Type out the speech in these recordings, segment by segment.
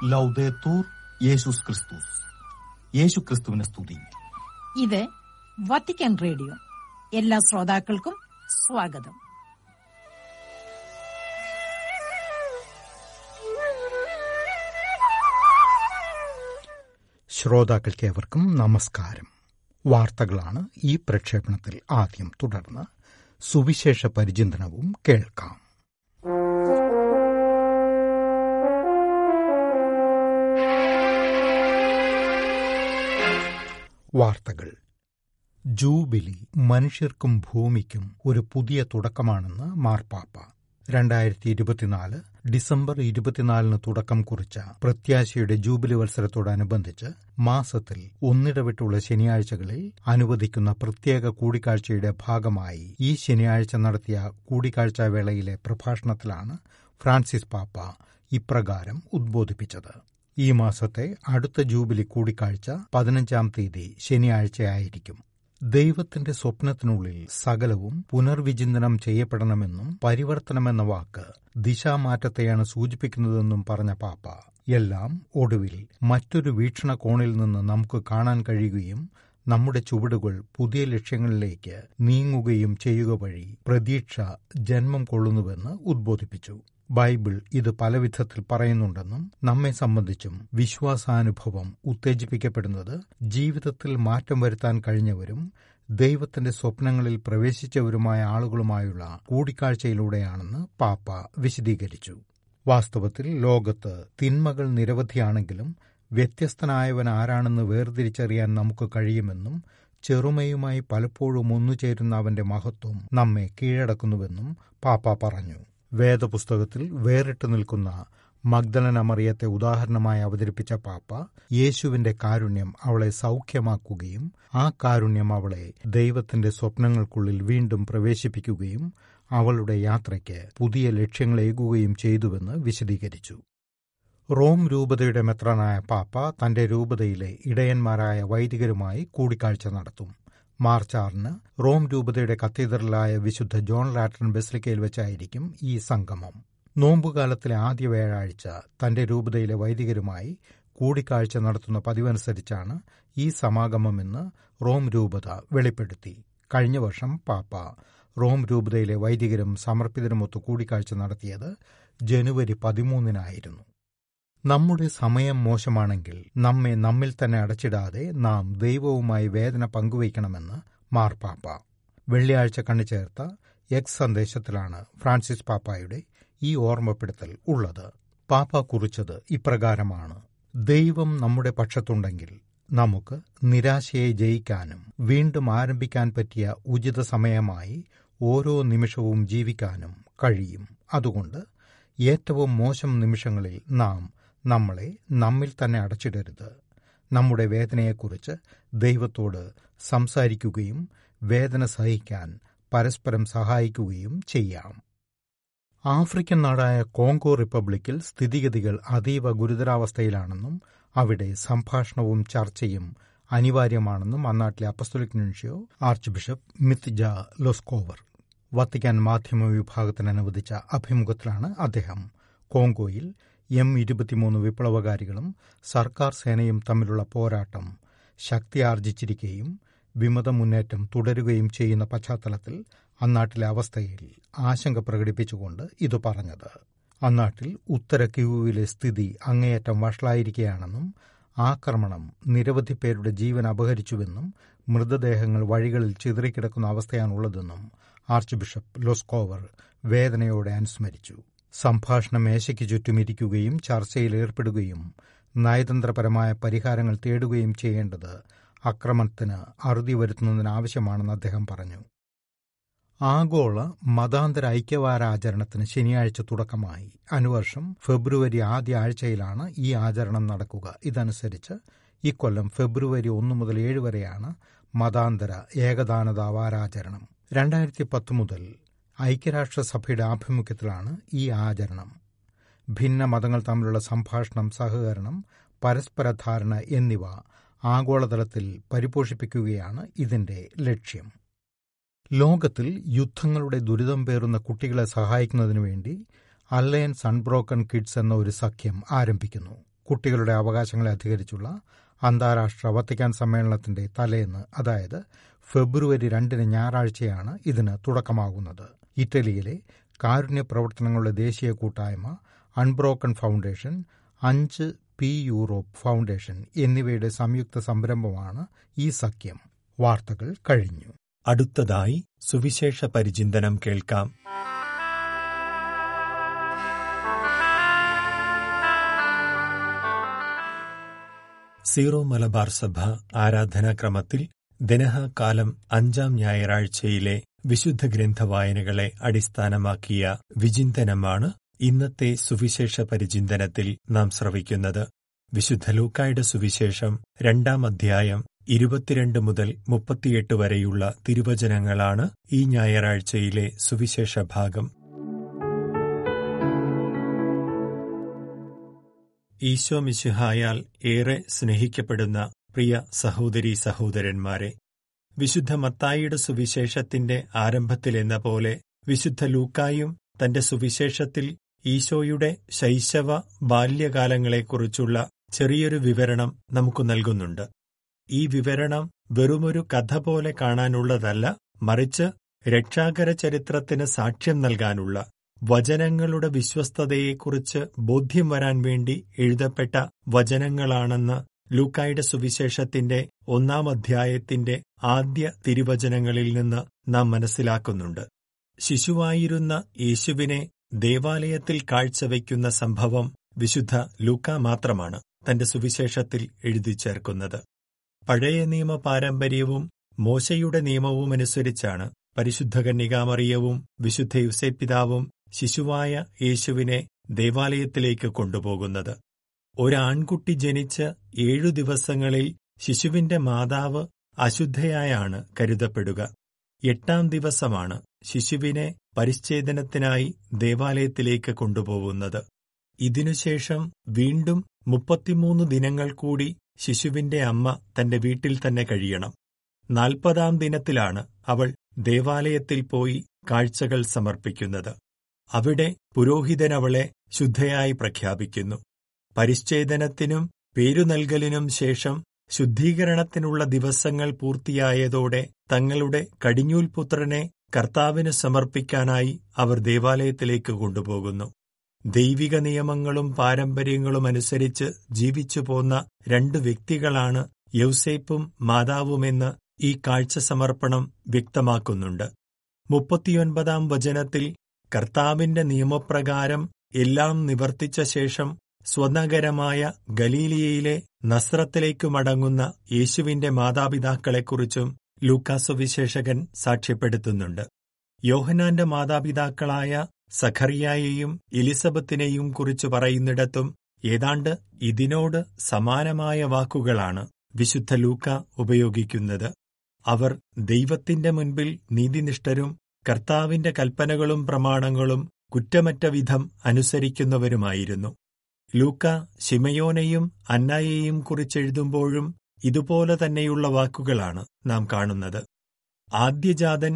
ലൗദേത്തൂർ യേശുസ് ക്രിസ്തുസ് യേശു ക്രിസ്തുവിനെ സ്തുതി ഇത് വത്തിക്കാൻ റേഡിയോ എല്ലാ ശ്രോതാക്കൾക്കും സ്വാഗതം ശ്രോതാക്കൾക്കേവർക്കും നമസ്കാരം വാർത്തകളാണ് ഈ പ്രക്ഷേപണത്തിൽ ആദ്യം തുടർന്ന് സുവിശേഷ പരിചിന്തനവും കേൾക്കാം വാർത്തകൾ ജൂബിലി മനുഷ്യർക്കും ഭൂമിക്കും ഒരു പുതിയ തുടക്കമാണെന്ന് മാർപ്പാപ്പ രണ്ടായിരത്തി ഇരുപത്തിനാല് ഡിസംബർ ഇരുപത്തിനാലിന് തുടക്കം കുറിച്ച പ്രത്യാശയുടെ ജൂബിലി വത്സരത്തോടനുബന്ധിച്ച് മാസത്തിൽ ഒന്നിടവിട്ടുള്ള ശനിയാഴ്ചകളിൽ അനുവദിക്കുന്ന പ്രത്യേക കൂടിക്കാഴ്ചയുടെ ഭാഗമായി ഈ ശനിയാഴ്ച നടത്തിയ കൂടിക്കാഴ്ചാ വേളയിലെ പ്രഭാഷണത്തിലാണ് ഫ്രാൻസിസ് പാപ്പ ഇപ്രകാരം ഉദ്ബോധിപ്പിച്ചത് ഈ മാസത്തെ അടുത്ത ജൂബിലി കൂടിക്കാഴ്ച പതിനഞ്ചാം തീയതി ശനിയാഴ്ചയായിരിക്കും ദൈവത്തിന്റെ സ്വപ്നത്തിനുള്ളിൽ സകലവും പുനർവിചിന്തനം ചെയ്യപ്പെടണമെന്നും പരിവർത്തനമെന്ന വാക്ക് ദിശാമാറ്റത്തെയാണ് സൂചിപ്പിക്കുന്നതെന്നും പറഞ്ഞ പാപ്പ എല്ലാം ഒടുവിൽ മറ്റൊരു വീക്ഷണകോണിൽ നിന്ന് നമുക്ക് കാണാൻ കഴിയുകയും നമ്മുടെ ചുവടുകൾ പുതിയ ലക്ഷ്യങ്ങളിലേക്ക് നീങ്ങുകയും ചെയ്യുക വഴി പ്രതീക്ഷ ജന്മം കൊള്ളുന്നുവെന്ന് ഉദ്ബോധിപ്പിച്ചു ബൈബിൾ ഇത് പലവിധത്തിൽ പറയുന്നുണ്ടെന്നും നമ്മെ സംബന്ധിച്ചും വിശ്വാസാനുഭവം ഉത്തേജിപ്പിക്കപ്പെടുന്നത് ജീവിതത്തിൽ മാറ്റം വരുത്താൻ കഴിഞ്ഞവരും ദൈവത്തിന്റെ സ്വപ്നങ്ങളിൽ പ്രവേശിച്ചവരുമായ ആളുകളുമായുള്ള കൂടിക്കാഴ്ചയിലൂടെയാണെന്ന് പാപ്പ വിശദീകരിച്ചു വാസ്തവത്തിൽ ലോകത്ത് തിന്മകൾ നിരവധിയാണെങ്കിലും വ്യത്യസ്തനായവൻ ആരാണെന്ന് വേർതിരിച്ചറിയാൻ നമുക്ക് കഴിയുമെന്നും ചെറുമയുമായി പലപ്പോഴും ഒന്നുചേരുന്ന അവന്റെ മഹത്വം നമ്മെ കീഴടക്കുന്നുവെന്നും പാപ്പ പറഞ്ഞു വേദപുസ്തകത്തിൽ വേറിട്ട് നിൽക്കുന്ന മഗ്ദലന മറിയത്തെ ഉദാഹരണമായി അവതരിപ്പിച്ച പാപ്പ യേശുവിന്റെ കാരുണ്യം അവളെ സൗഖ്യമാക്കുകയും ആ കാരുണ്യം അവളെ ദൈവത്തിന്റെ സ്വപ്നങ്ങൾക്കുള്ളിൽ വീണ്ടും പ്രവേശിപ്പിക്കുകയും അവളുടെ യാത്രയ്ക്ക് പുതിയ ലക്ഷ്യങ്ങളേകുകയും ചെയ്തുവെന്ന് വിശദീകരിച്ചു റോം രൂപതയുടെ മെത്രാനായ പാപ്പ തന്റെ രൂപതയിലെ ഇടയന്മാരായ വൈദികരുമായി കൂടിക്കാഴ്ച നടത്തും മാർച്ച് ആറിന് റോം രൂപതയുടെ കത്തീഡ്രലായ വിശുദ്ധ ജോൺ ലാറ്റൻ ബെസ്ലിക്കയിൽ വെച്ചായിരിക്കും ഈ സംഗമം നോമ്പുകാലത്തിലെ ആദ്യ വ്യാഴാഴ്ച തന്റെ രൂപതയിലെ വൈദികരുമായി കൂടിക്കാഴ്ച നടത്തുന്ന പതിവനുസരിച്ചാണ് ഈ സമാഗമമെന്ന് റോം രൂപത വെളിപ്പെടുത്തി കഴിഞ്ഞ വർഷം പാപ്പ റോം രൂപതയിലെ വൈദികരും സമർപ്പിതരുമൊത്ത് കൂടിക്കാഴ്ച നടത്തിയത് ജനുവരി പതിമൂന്നിനായിരുന്നു നമ്മുടെ സമയം മോശമാണെങ്കിൽ നമ്മെ നമ്മിൽ തന്നെ അടച്ചിടാതെ നാം ദൈവവുമായി വേദന പങ്കുവയ്ക്കണമെന്ന് മാർപ്പാപ്പ വെള്ളിയാഴ്ച കണ്ണുചേർത്ത എക്സ് സന്ദേശത്തിലാണ് ഫ്രാൻസിസ് പാപ്പായുടെ ഈ ഓർമ്മപ്പെടുത്തൽ ഉള്ളത് പാപ്പ കുറിച്ചത് ഇപ്രകാരമാണ് ദൈവം നമ്മുടെ പക്ഷത്തുണ്ടെങ്കിൽ നമുക്ക് നിരാശയെ ജയിക്കാനും വീണ്ടും ആരംഭിക്കാൻ പറ്റിയ ഉചിത സമയമായി ഓരോ നിമിഷവും ജീവിക്കാനും കഴിയും അതുകൊണ്ട് ഏറ്റവും മോശം നിമിഷങ്ങളിൽ നാം നമ്മളെ നമ്മിൽ തന്നെ അടച്ചിടരുത് നമ്മുടെ വേദനയെക്കുറിച്ച് ദൈവത്തോട് സംസാരിക്കുകയും വേദന സഹിക്കാൻ പരസ്പരം സഹായിക്കുകയും ചെയ്യാം ആഫ്രിക്കൻ നാടായ കോങ്കോ റിപ്പബ്ലിക്കിൽ സ്ഥിതിഗതികൾ അതീവ ഗുരുതരാവസ്ഥയിലാണെന്നും അവിടെ സംഭാഷണവും ചർച്ചയും അനിവാര്യമാണെന്നും അന്നാട്ടിലെ apostolic nuncio archbishop Mitja Leskovar Vatican മാധ്യമ വിഭാഗത്തിന് അനുവദിച്ച അഭിമുഖത്തിലാണ് അദ്ദേഹം കോങ്കോയിൽ എം ഇരുപത്തിമൂന്ന് വിപ്ലവകാരികളും സർക്കാർ സേനയും തമ്മിലുള്ള പോരാട്ടം ശക്തിയാർജിച്ചിരിക്കുകയും വിമത മുന്നേറ്റം തുടരുകയും ചെയ്യുന്ന പശ്ചാത്തലത്തിൽ അന്നാട്ടിലെ അവസ്ഥയിൽ ആശങ്ക പ്രകടിപ്പിച്ചുകൊണ്ട് ഇത് പറഞ്ഞത് അന്നാട്ടിൽ ഉത്തര കിവുവിലെ സ്ഥിതി അങ്ങേയറ്റം വഷളായിരിക്കുകയാണെന്നും ആക്രമണം നിരവധി പേരുടെ ജീവൻ അപഹരിച്ചുവെന്നും മൃതദേഹങ്ങൾ വഴികളിൽ ചിതറിക്കിടക്കുന്ന അവസ്ഥയാണുള്ളതെന്നും ആർച്ച് ബിഷപ്പ് ലോസ്കോവർ വേദനയോടെ അനുസ്മരിച്ചു സംഭാഷണ മേശയ്ക്ക് ചുറ്റുമിരിക്കുകയും ചർച്ചയിൽ ഏർപ്പെടുകയും നയതന്ത്രപരമായ പരിഹാരങ്ങൾ തേടുകയും ചെയ്യേണ്ടത് അക്രമത്തിന് അറുതി വരുത്തുന്നതിനാവശ്യമാണെന്ന് അദ്ദേഹം പറഞ്ഞു ആഗോള മതാന്തര ഐക്യവാരാചരണത്തിന് ശനിയാഴ്ച തുടക്കമായി അനുവർഷം ഫെബ്രുവരി ആദ്യ ആഴ്ചയിലാണ് ഈ ആചരണം നടക്കുക ഇതനുസരിച്ച് ഇക്കൊല്ലം ഫെബ്രുവരി ഒന്ന് മുതൽ ഏഴ് വരെയാണ് മതാന്തര ഏകദാനത വാരാചരണം രണ്ടായിരത്തി പത്ത് മുതൽ ഐക്യരാഷ്ട്രസഭയുടെ ആഭിമുഖ്യത്തിലാണ് ഈ ആചരണം ഭിന്ന മതങ്ങൾ തമ്മിലുള്ള സംഭാഷണം സഹകരണം പരസ്പര ധാരണ എന്നിവ ആഗോളതലത്തിൽ പരിപോഷിപ്പിക്കുകയാണ് ഇതിന്റെ ലക്ഷ്യം ലോകത്തിൽ യുദ്ധങ്ങളുടെ ദുരിതം പേറുന്ന കുട്ടികളെ സഹായിക്കുന്നതിനു വേണ്ടി അല്ലയൻസ് അൺബ്രോക്കൺ കിഡ്സ് എന്ന ഒരു സഖ്യം ആരംഭിക്കുന്നു കുട്ടികളുടെ അവകാശങ്ങളെ അധികരിച്ചുള്ള അന്താരാഷ്ട്ര വത്തിക്കാൻ സമ്മേളനത്തിന്റെ തലേന്ന് അതായത് ഫെബ്രുവരി രണ്ടിന് ഞായറാഴ്ചയാണ് ഇതിന് തുടക്കമാകുന്നത് ഇറ്റലിയിലെ കാരുണ്യ പ്രവർത്തനങ്ങളുടെ ദേശീയ കൂട്ടായ്മ അൺബ്രോക്കൺ ഫൗണ്ടേഷൻ അഞ്ച് പി യൂറോപ്പ് ഫൗണ്ടേഷൻ എന്നിവയുടെ സംയുക്ത സംരംഭമാണ് ഈ സഖ്യം വാർത്തകൾ കഴിഞ്ഞു അടുത്തതായി സുവിശേഷ പരിചിന്തനം കേൾക്കാം സീറോ മലബാർ സഭ ആരാധനാക്രമത്തിൽ ദിനഹ കാലം അഞ്ചാം ഞായറാഴ്ചയിലെ വിശുദ്ധ ഗ്രന്ഥ വായനകളെ അടിസ്ഥാനമാക്കിയ വിചിന്തനമാണ് ഇന്നത്തെ സുവിശേഷ പരിചിന്തനത്തിൽ നാം ശ്രവിക്കുന്നത് വിശുദ്ധ ലൂക്കായുടെ സുവിശേഷം രണ്ടാം അധ്യായം ഇരുപത്തിരണ്ട് മുതൽ മുപ്പത്തിയെട്ട് വരെയുള്ള തിരുവചനങ്ങളാണ് ഈ ഞായറാഴ്ചയിലെ സുവിശേഷ ഭാഗം ഈശോ മിശിഹായാൽ ഏറെ സ്നേഹിക്കപ്പെടുന്ന പ്രിയ സഹോദരീ സഹോദരന്മാരെ വിശുദ്ധ മത്തായിയുടെ സുവിശേഷത്തിന്റെ ആരംഭത്തിലെന്ന പോലെ വിശുദ്ധ ലൂക്കായും തന്റെ സുവിശേഷത്തിൽ ഈശോയുടെ ശൈശവ ബാല്യകാലങ്ങളെക്കുറിച്ചുള്ള ചെറിയൊരു വിവരണം നമുക്ക് നൽകുന്നുണ്ട് ഈ വിവരണം വെറുമൊരു കഥ പോലെ കാണാനുള്ളതല്ല മറിച്ച് രക്ഷാകര ചരിത്രത്തിന് സാക്ഷ്യം നൽകാനുള്ള വചനങ്ങളുടെ വിശ്വസ്തതയെക്കുറിച്ച് ബോധ്യം വരാൻ വേണ്ടി എഴുതപ്പെട്ട വചനങ്ങളാണെന്ന് ലൂക്കായുടെ സുവിശേഷത്തിന്റെ ഒന്നാം അധ്യായത്തിന്റെ ആദ്യ തിരുവചനങ്ങളിൽ നിന്ന് നാം മനസ്സിലാക്കുന്നുണ്ട് ശിശുവായിരുന്ന യേശുവിനെ ദേവാലയത്തിൽ കാഴ്ചവെക്കുന്ന സംഭവം വിശുദ്ധ ലൂക്ക മാത്രമാണ് തന്റെ സുവിശേഷത്തിൽ എഴുതി ചേർക്കുന്നത് പഴയ നിയമ പാരമ്പര്യവും മോശയുടെ നിയമവുമനുസരിച്ചാണ് പരിശുദ്ധ കന്യകാമറിയവും വിശുദ്ധ യുസേപ്പിതാവും ശിശുവായ യേശുവിനെ ദേവാലയത്തിലേക്ക് കൊണ്ടുപോകുന്നത് ഒരാൺകുട്ടി ജനിച്ച് ഏഴു ദിവസങ്ങളിൽ ശിശുവിന്റെ മാതാവ് അശുദ്ധയായാണ് കരുതപ്പെടുക എട്ടാം ദിവസമാണ് ശിശുവിനെ പരിച്ഛേദനത്തിനായി ദേവാലയത്തിലേക്ക് കൊണ്ടുപോകുന്നത് ഇതിനുശേഷം വീണ്ടും മുപ്പത്തിമൂന്ന് ദിനങ്ങൾ കൂടി ശിശുവിന്റെ അമ്മ തന്റെ വീട്ടിൽ തന്നെ കഴിയണം നാൽപ്പതാം ദിനത്തിലാണ് അവൾ ദേവാലയത്തിൽ പോയി കാഴ്ചകൾ സമർപ്പിക്കുന്നത് അവിടെ പുരോഹിതനവളെ ശുദ്ധയായി പ്രഖ്യാപിക്കുന്നു പരിച്ഛേദനത്തിനും പേരു നൽകലിനും ശേഷം ശുദ്ധീകരണത്തിനുള്ള ദിവസങ്ങൾ പൂർത്തിയായതോടെ തങ്ങളുടെ കടിഞ്ഞൂൽപുത്രനെ കർത്താവിന് സമർപ്പിക്കാനായി അവർ ദേവാലയത്തിലേക്ക് കൊണ്ടുപോകുന്നു ദൈവിക നിയമങ്ങളും പാരമ്പര്യങ്ങളും അനുസരിച്ച് ജീവിച്ചു പോന്ന രണ്ടു വ്യക്തികളാണ് യൗസേപ്പും മാതാവുമെന്ന് ഈ കാഴ്ച സമർപ്പണം വ്യക്തമാക്കുന്നുണ്ട് മുപ്പത്തിയൊൻപതാം വചനത്തിൽ കർത്താവിന്റെ നിയമപ്രകാരം എല്ലാം നിവർത്തിച്ച ശേഷം സ്വനഗരമായ ഗലീലിയയിലെ നസ്രത്തിലേക്കു മടങ്ങുന്ന യേശുവിന്റെ മാതാപിതാക്കളെക്കുറിച്ചും ലൂക്കാസുവിശേഷകൻ സാക്ഷ്യപ്പെടുത്തുന്നുണ്ട് യോഹനാന്റെ മാതാപിതാക്കളായ സഖറിയായെയും എലിസബത്തിനെയും കുറിച്ച് പറയുന്നിടത്തും ഏതാണ്ട് ഇതിനോട് സമാനമായ വാക്കുകളാണ് വിശുദ്ധ ലൂക്ക ഉപയോഗിക്കുന്നത് അവർ ദൈവത്തിന്റെ മുൻപിൽ നീതിനിഷ്ഠരും കർത്താവിന്റെ കൽപ്പനകളും പ്രമാണങ്ങളും കുറ്റമറ്റ വിധം അനുസരിക്കുന്നവരുമായിരുന്നു ലൂക്ക ശിമയോനെയും അന്നായെയും കുറിച്ചെഴുതുമ്പോഴും ഇതുപോലെ തന്നെയുള്ള വാക്കുകളാണ് നാം കാണുന്നത് ആദ്യജാതൻ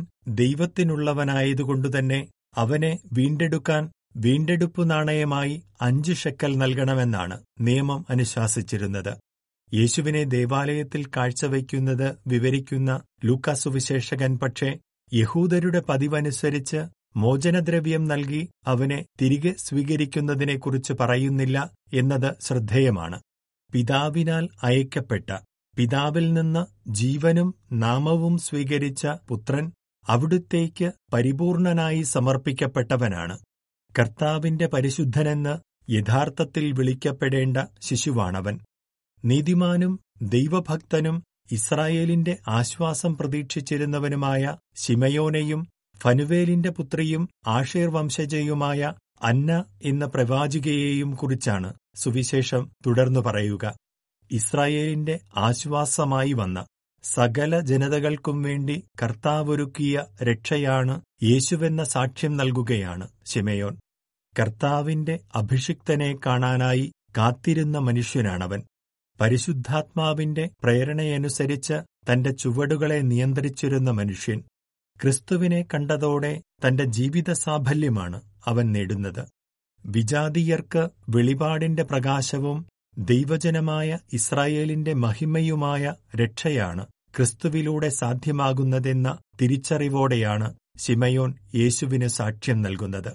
ദൈവത്തിനുള്ളവനായതുകൊണ്ടുതന്നെ അവനെ വീണ്ടെടുക്കാൻ വീണ്ടെടുപ്പു നാണയമായി അഞ്ച് ഷെക്കൽ നൽകണമെന്നാണ് നിയമം അനുശാസിച്ചിരുന്നത് യേശുവിനെ ദേവാലയത്തിൽ കാഴ്ചവയ്ക്കുന്നത് വിവരിക്കുന്ന ലൂക്കാസുവിശേഷകൻ പക്ഷേ യഹൂദരുടെ പതിവനുസരിച്ച് മോചനദ്രവ്യം നൽകി അവനെ തിരികെ സ്വീകരിക്കുന്നതിനെക്കുറിച്ച് പറയുന്നില്ല എന്നത് ശ്രദ്ധേയമാണ് പിതാവിനാൽ അയക്കപ്പെട്ട പിതാവിൽ നിന്ന് ജീവനും നാമവും സ്വീകരിച്ച പുത്രൻ അവിടുത്തേക്ക് പരിപൂർണനായി സമർപ്പിക്കപ്പെട്ടവനാണ് കർത്താവിന്റെ പരിശുദ്ധനെന്ന് യഥാർത്ഥത്തിൽ വിളിക്കപ്പെടേണ്ട ശിശുവാണവൻ നീതിമാനും ദൈവഭക്തനും ഇസ്രായേലിന്റെ ആശ്വാസം പ്രതീക്ഷിച്ചിരുന്നവനുമായ ശിമയോനെയും ഫനുവേലിന്റെ പുത്രിയും ആഷേർ വംശജയുമായ അന്ന എന്ന പ്രവാചികയെയും കുറിച്ചാണ് സുവിശേഷം തുടർന്നു പറയുക ഇസ്രായേലിന്റെ ആശ്വാസമായി വന്ന സകല ജനതകൾക്കും വേണ്ടി കർത്താവൊരുക്കിയ രക്ഷയാണ് യേശുവെന്ന സാക്ഷ്യം നൽകുകയാണ് ശിമയോൻ കർത്താവിന്റെ അഭിഷിക്തനെ കാണാനായി കാത്തിരുന്ന മനുഷ്യനാണവൻ പരിശുദ്ധാത്മാവിന്റെ പ്രേരണയനുസരിച്ച് തന്റെ ചുവടുകളെ നിയന്ത്രിച്ചിരുന്ന മനുഷ്യൻ ക്രിസ്തുവിനെ കണ്ടതോടെ തന്റെ ജീവിത സാഫല്യമാണ് അവൻ നേടുന്നത് വിജാതീയർക്ക് വെളിപാടിന്റെ പ്രകാശവും ദൈവജനമായ ഇസ്രായേലിന്റെ മഹിമയുമായ രക്ഷയാണ് ക്രിസ്തുവിലൂടെ സാധ്യമാകുന്നതെന്ന തിരിച്ചറിവോടെയാണ് ശിമയോൻ യേശുവിന് സാക്ഷ്യം നൽകുന്നത്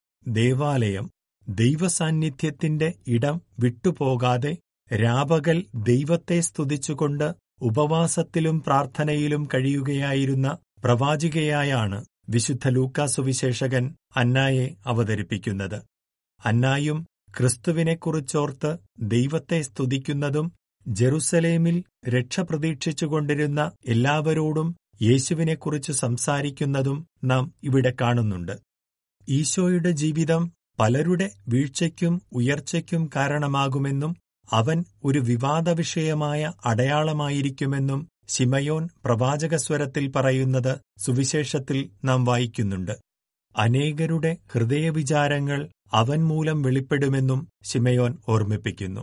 ദേവാലയം ദൈവസാന്നിധ്യത്തിന്റെ ഇടം വിട്ടുപോകാതെ രാപകൽ ദൈവത്തെ സ്തുതിച്ചുകൊണ്ട് ഉപവാസത്തിലും പ്രാർത്ഥനയിലും കഴിയുകയായിരുന്ന പ്രവാചികയായാണ് വിശുദ്ധ ലൂക്കാസുവിശേഷകൻ അന്നായെ അവതരിപ്പിക്കുന്നത് അന്നായും ക്രിസ്തുവിനെക്കുറിച്ചോർത്ത് ദൈവത്തെ സ്തുതിക്കുന്നതും ജെറുസലേമിൽ രക്ഷ പ്രതീക്ഷിച്ചുകൊണ്ടിരുന്ന എല്ലാവരോടും യേശുവിനെക്കുറിച്ച് സംസാരിക്കുന്നതും നാം ഇവിടെ കാണുന്നുണ്ട് ഈശോയുടെ ജീവിതം പലരുടെ വീഴ്ചയ്ക്കും ഉയർച്ചയ്ക്കും കാരണമാകുമെന്നും അവൻ ഒരു വിവാദ വിഷയമായ അടയാളമായിരിക്കുമെന്നും ശിമയോൻ പ്രവാചകസ്വരത്തിൽ പറയുന്നത് സുവിശേഷത്തിൽ നാം വായിക്കുന്നുണ്ട് അനേകരുടെ ഹൃദയവിചാരങ്ങൾ അവൻ മൂലം വെളിപ്പെടുമെന്നും ശിമയോൻ ഓർമ്മിപ്പിക്കുന്നു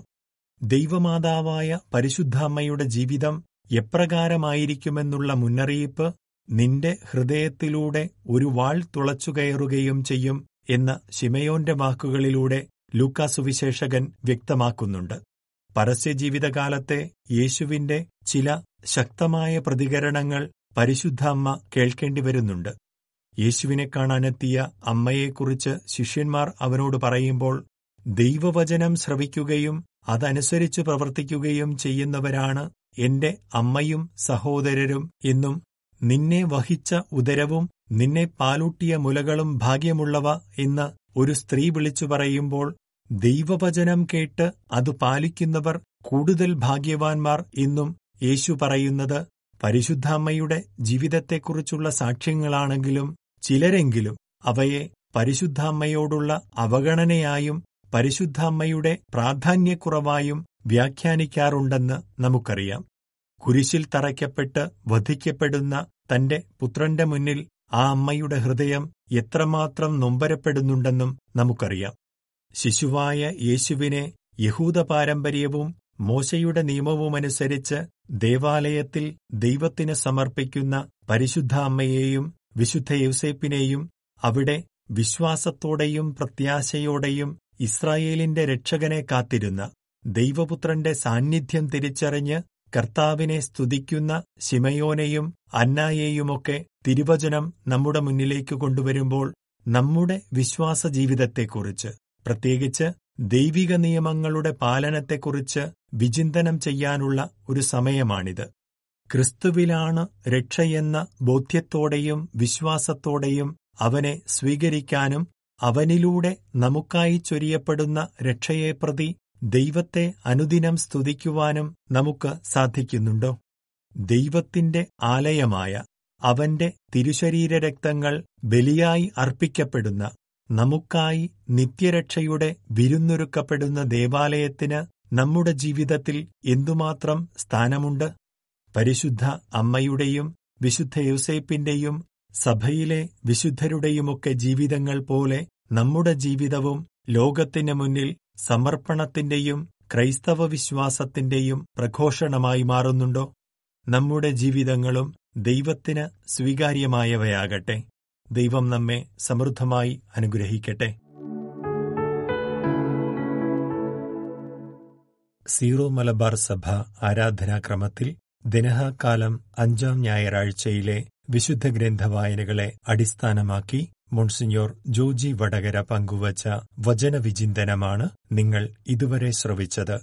ദൈവമാതാവായ പരിശുദ്ധാമ്മയുടെ ജീവിതം എപ്രകാരമായിരിക്കുമെന്നുള്ള മുന്നറിയിപ്പ് നിന്റെ ഹൃദയത്തിലൂടെ ഒരു വാൾ തുളച്ചുകയറുകയും ചെയ്യും എന്ന ശിമയോന്റെ വാക്കുകളിലൂടെ ലൂക്കാസുവിശേഷകൻ വ്യക്തമാക്കുന്നുണ്ട് പരസ്യജീവിതകാലത്തെ യേശുവിന്റെ ചില ശക്തമായ പ്രതികരണങ്ങൾ പരിശുദ്ധ അമ്മ കേൾക്കേണ്ടി വരുന്നുണ്ട് യേശുവിനെ കാണാനെത്തിയ അമ്മയെക്കുറിച്ച് ശിഷ്യന്മാർ അവനോട് പറയുമ്പോൾ ദൈവവചനം ശ്രവിക്കുകയും അതനുസരിച്ച് പ്രവർത്തിക്കുകയും ചെയ്യുന്നവരാണ് എന്റെ അമ്മയും സഹോദരരും എന്നും നിന്നെ വഹിച്ച ഉദരവും നിന്നെ പാലൂട്ടിയ മുലകളും ഭാഗ്യമുള്ളവ എന്ന് ഒരു സ്ത്രീ വിളിച്ചു പറയുമ്പോൾ ദൈവവചനം കേട്ട് അത് പാലിക്കുന്നവർ കൂടുതൽ ഭാഗ്യവാൻമാർ എന്നും യേശു പറയുന്നത് പരിശുദ്ധാമ്മയുടെ ജീവിതത്തെക്കുറിച്ചുള്ള സാക്ഷ്യങ്ങളാണെങ്കിലും ചിലരെങ്കിലും അവയെ പരിശുദ്ധാമ്മയോടുള്ള അവഗണനയായും പരിശുദ്ധാമ്മയുടെ പ്രാധാന്യക്കുറവായും വ്യാഖ്യാനിക്കാറുണ്ടെന്ന് നമുക്കറിയാം കുരിശിൽ തറയ്ക്കപ്പെട്ട് വധിക്കപ്പെടുന്ന തന്റെ പുത്രന്റെ മുന്നിൽ ആ അമ്മയുടെ ഹൃദയം എത്രമാത്രം നൊമ്പരപ്പെടുന്നുണ്ടെന്നും നമുക്കറിയാം ശിശുവായ യേശുവിനെ യഹൂദ പാരമ്പര്യവും മോശയുടെ നിയമവുമനുസരിച്ച് ദേവാലയത്തിൽ ദൈവത്തിന് സമർപ്പിക്കുന്ന പരിശുദ്ധ അമ്മയെയും വിശുദ്ധ യൗസേപ്പിനെയും അവിടെ വിശ്വാസത്തോടെയും പ്രത്യാശയോടെയും ഇസ്രായേലിന്റെ രക്ഷകനെ കാത്തിരുന്ന ദൈവപുത്രന്റെ സാന്നിധ്യം തിരിച്ചറിഞ്ഞ് കർത്താവിനെ സ്തുതിക്കുന്ന ശിമയോനെയും അന്നായെയുമൊക്കെ തിരുവചനം നമ്മുടെ മുന്നിലേക്ക് കൊണ്ടുവരുമ്പോൾ നമ്മുടെ വിശ്വാസ ജീവിതത്തെക്കുറിച്ച് പ്രത്യേകിച്ച് ദൈവിക നിയമങ്ങളുടെ പാലനത്തെക്കുറിച്ച് വിചിന്തനം ചെയ്യാനുള്ള ഒരു സമയമാണിത് ക്രിസ്തുവിലാണ് രക്ഷയെന്ന ബോധ്യത്തോടെയും വിശ്വാസത്തോടെയും അവനെ സ്വീകരിക്കാനും അവനിലൂടെ നമുക്കായി ചൊരിയപ്പെടുന്ന രക്ഷയെ പ്രതി ദൈവത്തെ അനുദിനം സ്തുതിക്കുവാനും നമുക്ക് സാധിക്കുന്നുണ്ടോ ദൈവത്തിന്റെ ആലയമായ അവന്റെ തിരുശരീരരക്തങ്ങൾ ബലിയായി അർപ്പിക്കപ്പെടുന്ന നമുക്കായി നിത്യരക്ഷയുടെ വിരുന്നൊരുക്കപ്പെടുന്ന ദേവാലയത്തിന് നമ്മുടെ ജീവിതത്തിൽ എന്തുമാത്രം സ്ഥാനമുണ്ട് പരിശുദ്ധ അമ്മയുടെയും വിശുദ്ധ യൗസേപ്പിന്റെയും സഭയിലെ വിശുദ്ധരുടെയുമൊക്കെ ജീവിതങ്ങൾ പോലെ നമ്മുടെ ജീവിതവും ലോകത്തിന് മുന്നിൽ സമർപ്പണത്തിന്റെയും ക്രൈസ്തവ വിശ്വാസത്തിന്റെയും പ്രഘോഷണമായി മാറുന്നുണ്ടോ നമ്മുടെ ജീവിതങ്ങളും ദൈവത്തിന് സ്വീകാര്യമായവയാകട്ടെ ദൈവം നമ്മെ സമൃദ്ധമായി അനുഗ്രഹിക്കട്ടെ സീറോ മലബാർ സഭ ആരാധനാക്രമത്തിൽ ദിനഹാകാലം അഞ്ചാം ഞായറാഴ്ചയിലെ വിശുദ്ധ ഗ്രന്ഥവായനകളെ അടിസ്ഥാനമാക്കി മോൺസിഞ്ഞോർ ജോജി വടകര പങ്കുവച്ച വചനവിചിന്തനമാണ് നിങ്ങൾ ഇതുവരെ ശ്രവിച്ചത്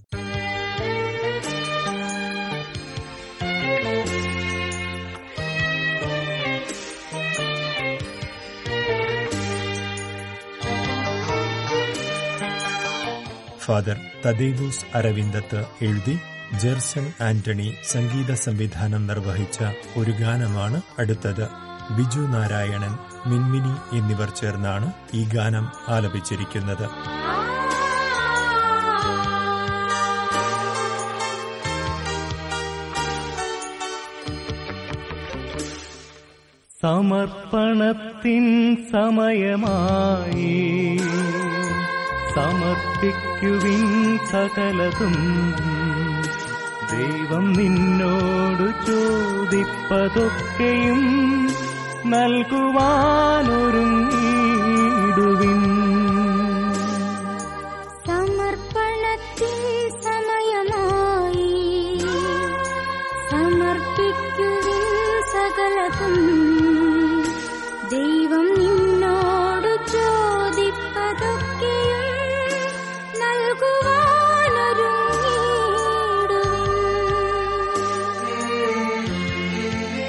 ഫാദർ തദേവൂസ് അരവിന്ദത്ത് എഴുതി ജെർസൺ ആന്റണി സംഗീത സംവിധാനം നിർവഹിച്ച ഒരു ഗാനമാണ് അടുത്തത് ബിജു നാരായണൻ മിൻമിനി എന്നിവർ ചേർന്നാണ് ഈ ഗാനം ആലപിച്ചിരിക്കുന്നത് സമർപ്പണത്തിൻ സമയമായി സമർപ്പിക്കുവിൻ സകലതും ദൈവം നിന്നോടു ചോദിപ്പതൊക്കെയും നൽകുവാനൊരുങ്ങിടുവിൻ സമർപ്പണത്തിൻ സമ സകലതും ദൈവം നിന്നോടു ചോദിപ്പതൊക്കെയും നൽകുവാനൊരുങ്ങിടുവിൻ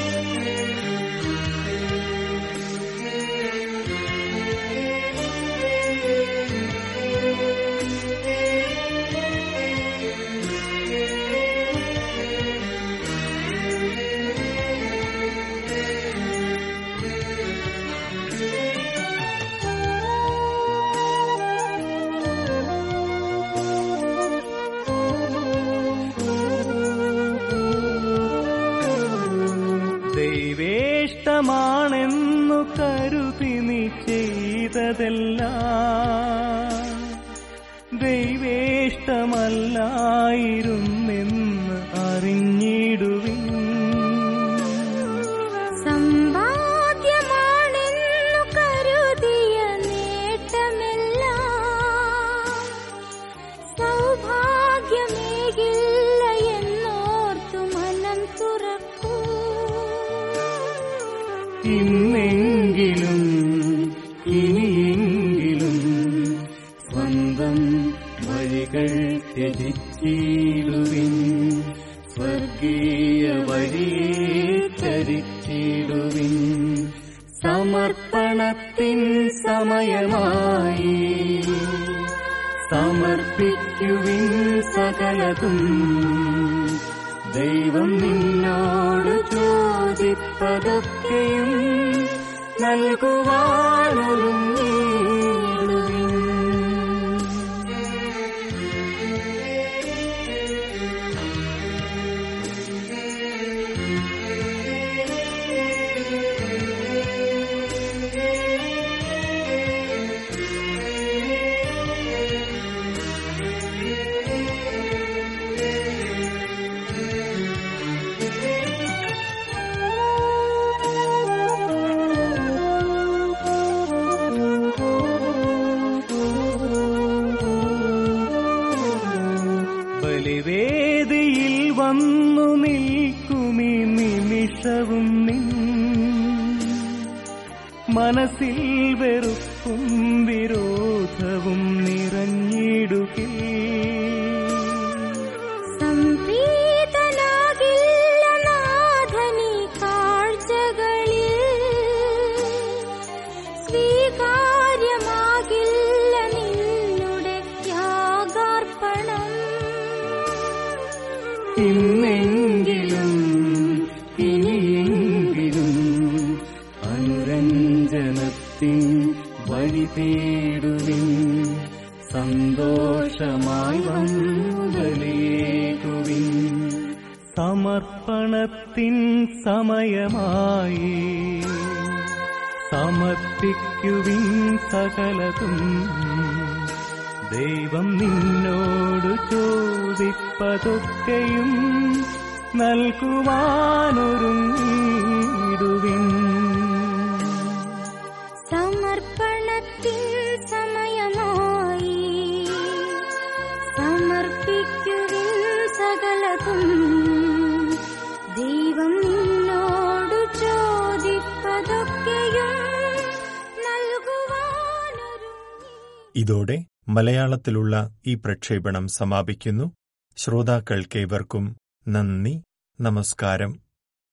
ദൈവേഷ്ടമാണെന്നു കരുതി നീ ചെയ്തതെല്ലാം ദൈവേഷ്ടമല്ലായിരുന്നെന്ന് അറിഞ്ഞിടുവിൻ സമ്പാദ്യമാണെന്നു കരുതിയ നേട്ടമെല്ലാം സൗഭാഗ്യമേകില്ല എന്നോർത്തു മനം തുറക്കൂ ഇന്നെങ്കിലും ഇനിയെങ്കിലും സ്വന്തം വഴികൾ ത്യജിച്ചിടുവിൻ സ്വർഗീയ വഴിയെ ചരിച്ചിടുവിൻ സമർപ്പണത്തിൻ സമയമായി സമർപ്പിക്കുവിൻ സകലതും ദൈവം നിന്നോട് ചോദിപ്പതൊക്കെയും നൽകുവാനൊരുങ്ങിടുവിൻ ബലിവേദിയിൽ വന്നു നിൽക്കുമീ നിമിഷവും നിൻ മനസ്സിൽ വെറുപ്പും വിരോധവും നിറഞ്ഞിടുകിൽ സംപ്രീതനാകില്ല നാഥനീ കാഴ്ചകളിൽ സ്വീകാര്യമാകില്ല നിന്നുടെ യാഗാർപ്പണം ഇന്നെങ്കിലും ഇനിയെങ്കിലും അനുരഞ്ജനത്തിൻ വഴി തേടുവിൻ സന്തോഷമായി വന്നുതലേകുവിൻ സമർപ്പണത്തിൻ സമയമായി സമർപ്പിക്കുവിൻ സകലതും ദൈവം നിന്നോട് ചോദിപ്പതൊക്കെയും നൽകുവാനൊരുങ്ങിടുവിൻ സമർപ്പണത്തിൻ സമയമായി സമർപ്പിക്കുവിൻ സകലതും ദൈവം നിന്നോട് ചോദിപ്പതൊക്കെയും നൽകുവാനൊരുങ്ങി ഇതോടെ മലയാളത്തിലുള്ള ഈ പ്രക്ഷേപണം സമാപിക്കുന്നു ശ്രോതാക്കൾക്കേവർക്കും നന്ദി നമസ്കാരം